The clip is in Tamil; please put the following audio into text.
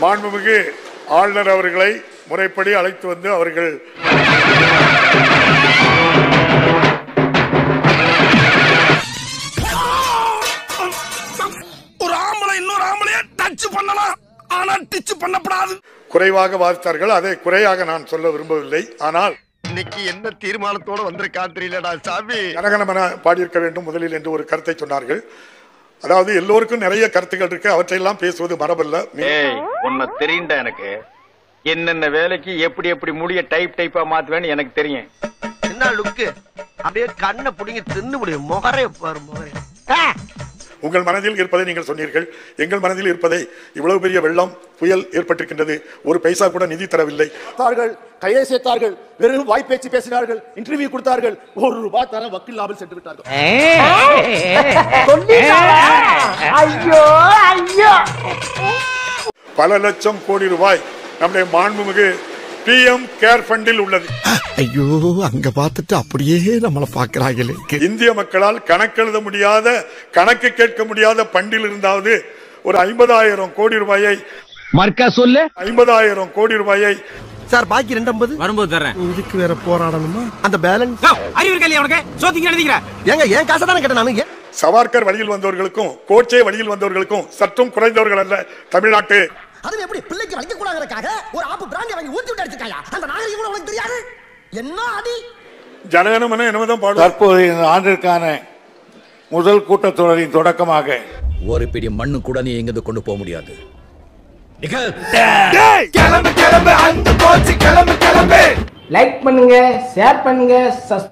மாண்புமிகு ஆளுநர் அவர்களை முறைப்படி அழைத்து வந்து அவர்கள் ஒரு ஆம்பளை இன்னொரு ஆம்பளைய டச் பண்ணலாம் ஆனா டிச் பண்ணப்படாது குறைவாக வாதித்தார்கள் அதை குறையாக நான் சொல்ல விரும்பவில்லை ஆனால் இன்னைக்கு என்ன தீர்மானத்தோட வந்திருக்கான் தெரியலடா சாமி ஜனகணமன பாடியிருக்க வேண்டும் முதலில் என்று ஒரு கருத்தை சொன்னார்கள் அதாவது எல்லோருக்கும் நிறைய கருத்துக்கள் இருக்கு அவற்றையெல்லாம் பேசுவது மரபல்ல ஏய் உன்னை தெரியும்டா எனக்கு என்னென்ன வேலைக்கு எப்படி எப்படி முடிய டைப் டைப்பா மாத்துவேன்னு எனக்கு தெரியும் என்ன லுக்கு அப்படியே கண்ணை புடிங்கி தின்னு முடியும் முகரே பாரு முகரே உங்கள் மனதில் இருப்பதை நீங்கள் சொன்னீர்கள் எங்கள் மனதில் இருப்பதை இவ்வளவு பெரிய வெள்ளம் புயல் ஏற்பட்டிருக்கின்றது ஒரு பைசா கூட நிதி தரவில்லை பார்த்தார்கள் கையை சேர்த்தார்கள் வெறும் வாய்ப்பேச்சு பேசினார்கள் இன்டர்வியூ கொடுத்தார்கள் ஒரு ரூபாய் தர வக்கீல் லாபில் சென்று விட்டார்கள் பல லட்சம் கோடி ரூபாய் நம்முடைய மாண்புமிகு பிஎம் கேர் ஃபண்டில் உள்ளது ஐயோ அங்க பார்த்துட்டு அப்படியே நம்மள பாக்குறாங்களே இந்திய மக்களால் கணக்கெழுத முடியாத கணக்கு கேட்க முடியாத பண்டில் இருந்தாவது ஒரு ஐம்பதாயிரம் கோடி ரூபாயை மர்க்கா சொல்லு ஐம்பதாயிரம் கோடி ரூபாயை சார் பாக்கி ரெண்டம்பது வரும்போது தர்றேன் இதுக்கு வேற போராடணுமா அந்த பேலன்ஸ் அறிவு இருக்கா இல்லையா உனக்கு சோத்திங்க எழுதிக்கிற ஏங்க ஏன் காசை தானே கேட்டேன் நானு ஏன் சவார்கர் வழியில் வந்தவர்களுக்கும் கோச்சே வழியில் வந்தவர்களுக்கும் சற்றும் குறைந்தவர்கள் அல்ல தமிழ்நாட்டு அது எப்படி பிள்ளைக்கு வைக்க கூடாதுக்காக ஒரு ஆப்பு பிராண்டி வாங்கி ஊத்தி விட்டு அடிச்சிருக்காயா அந்த நாகரிகம் உனக்கு தெரியாது என்ன அடி ஜனகணமன என்னதான் பாடுவார் தற்போது இந்த ஆண்டிற்கான முதல் கூட்டத்தொடரின் தொடக்கமாக ஒரு பிடி மண்ணு கூட நீ எங்கிருந்து கொண்டு போக முடியாது லைக் பண்ணுங்க ஷேர் பண்ணுங்க